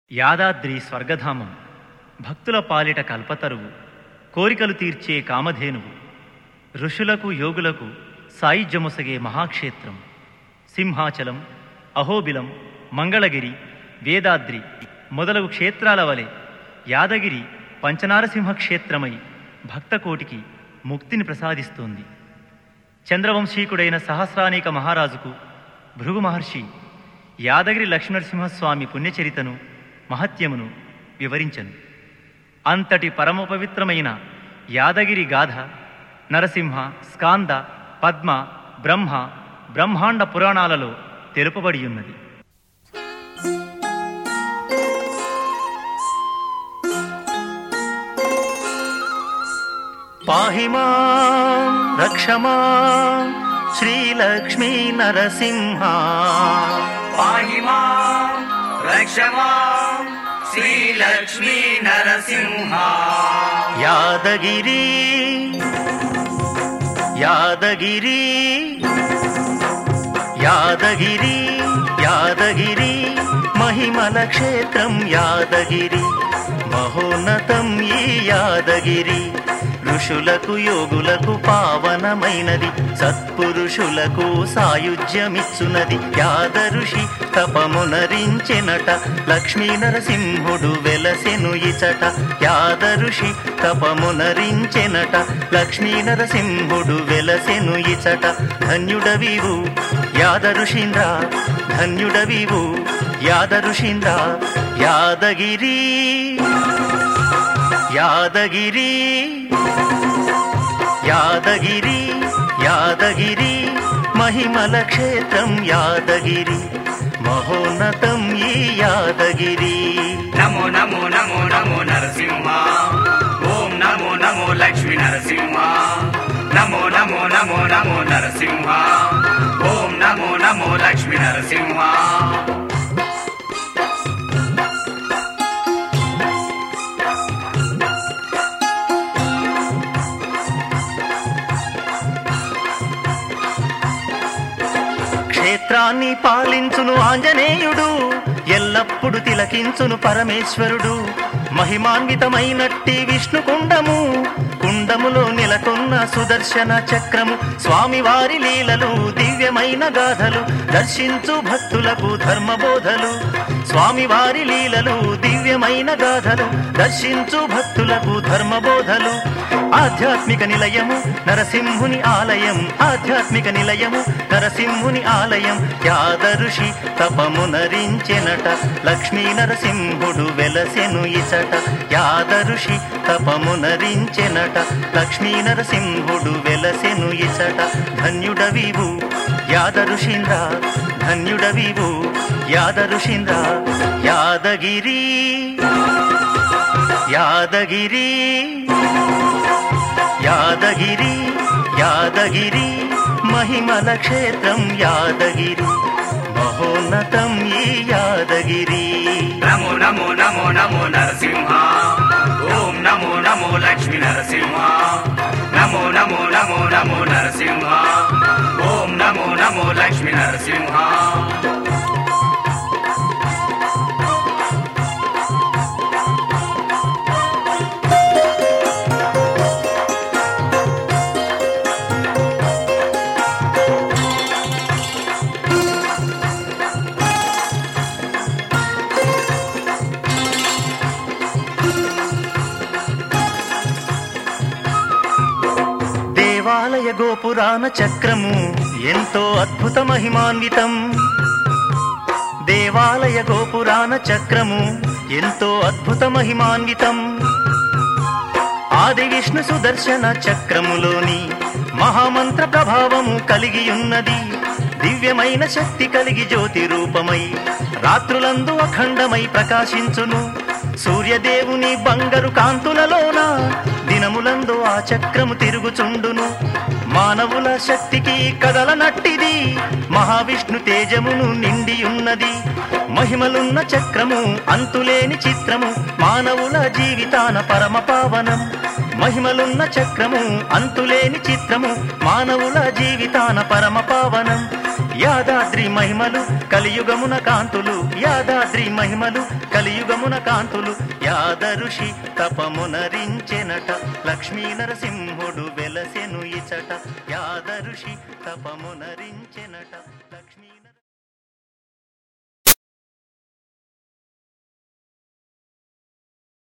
యాదాద్రి స్వర్గధామం భక్తుల పాలిట కల్పతరువు కోరికలు తీర్చే కామధేనువు ఋషులకు యోగులకు సాయుధ్యముసగే మహాక్షేత్రం సింహాచలం అహోబిలం మంగళగిరి వేదాద్రి మొదలగు క్షేత్రాల వలె యాదగిరి పంచనారసింహ క్షేత్రమై భక్తకోటికి ముక్తిని ప్రసాదిస్తోంది చంద్రవంశీకుడైన సహస్రానీక మహారాజుకు భృగు మహర్షి యాదగిరి లక్ష్మణరసింహస్వామి పుణ్యచరితను మహత్యమును వివరించను అంతటి పరమ పవిత్రమైన యాదగిరి గాథ నరసింహ స్కాంద పద్మ బ్రహ్మ బ్రహ్మాండ పురాణాలలో తెలుపబడి ఉన్నది పాహి మాం రక్ష మాం శ్రీలక్ష్మీ నరసింహ పాహి మాం రక్ష మాం శ్రీలక్ష్మీ నరసింహ యాదగిరి యాదగిరి యాదగిరి యాదగిరి మహిమల క్షేత్రం యాదగిరి మహోన్నతం ఈ యాదగిరి ఋషులకు యోగులకు పావనమైనది సత్పురుషులకు సాయుధ్యమిచ్చునది యాద ఋషి తపమునరించెనట లక్ష్మీ నరసింహుడు వెలసెను ఇచట యాద ఋషి తపమునరించెనట లక్ష్మీ నరసింహుడు వెలసెను ఇచట ధన్యుడవివు యాద ఋషీంద్ర ధన్యుడవివు యాద ఋషీంద్ర యాదగిరి యాదగిరి యాదగిరి యాదగిరి మహిమల క్షేత్రం యాదగిరి మహోన్నతం ఈ యాదగిరి నమో నమో నమో నమో నరసింహ ఓం నమో నమో లక్ష్మీ నరసింహ నమో నమో నమో నమో నరసింహ ఓం నమో నమో లక్ష్మీ నరసింహ క్షేత్రాన్ని పాలించును ఆంజనేయుడు ఎల్లప్పుడు తిలకించును పరమేశ్వరుడు మహిమాన్వితమైనట్టి విష్ణు కుండము కుండములో నెలకొన్న సుదర్శన చక్రము స్వామివారి లీలలు దివ్యమైన గాథలు దర్శించు భక్తులకు ధర్మబోధలు స్వామివారి లీలలు దివ్యమైన గాథలు దర్శించు భక్తులకు ధర్మబోధలు ఆధ్యాత్మిక నిలయము నరసింహుని ఆలయం ఆధ్యాత్మిక నిలయము నరసింహుని ఆలయం యాద ఋషి తపమునరించెనట లక్ష్మీ నరసింహుడు వెలసెను ఇచట యాద ఋషి తపమునరించెనట లక్ష్మీ నరసింహుడు వెలసెను ఇచట ధన్యుడవివు యాద ఋషీంద్ర ధన్యుడవివు యాద ఋషీంద్ర యాదగిరి యాదగిరి యాదగిరి యాదగిరి మహిమల క్షేత్రం యాదగిరి మహోన్నతం ఈ యాదగిరి నమో నమో నమో నమో నరసింహ ఓం నమో నమో లక్ష్మీ నరసింహ నమో నమో నమో నమో నరసింహ ఓం నమో నమో లక్ష్మీ నరసింహ దేవాలయ గోపురాణ చక్రము ఎంతో అద్భుత మహిమాన్వితం దేవాలయ గోపురాణ చక్రము ఎంతో అద్భుత మహిమాన్వితం ఆది విష్ణు సుదర్శన చక్రములోని మహామంత్ర ప్రభావము కలిగి ఉన్నది దివ్యమైన శక్తి కలిగి జ్యోతి రూపమై రాత్రులందు అఖండమై ప్రకాశించును సూర్యదేవుని బంగారు కాంతులలోన దినములందు ఆ చక్రము తిరుగుచుండును మానవుల శక్తికి కదలనట్టిది మహావిష్ణు తేజమును నిండి ఉన్నది మహిమలున్న చక్రము అంతులేని చిత్రము మానవుల జీవితాన పరమ పావనం మహిమలున్న చక్రము అంతులేని చిత్రము మానవుల జీవితాన పరమ పావనం యాదాద్రి మహిమలు కలియుగమున కాంతులు యాదాద్రి మహిమలు కలియుగమున కాంతులు యాదరుషి తపమునరించెనట లక్ష్మీ నరసింహుడు వెలసెను ఇచట యాదరుషి తపమునరించెనట లక్ష్మీ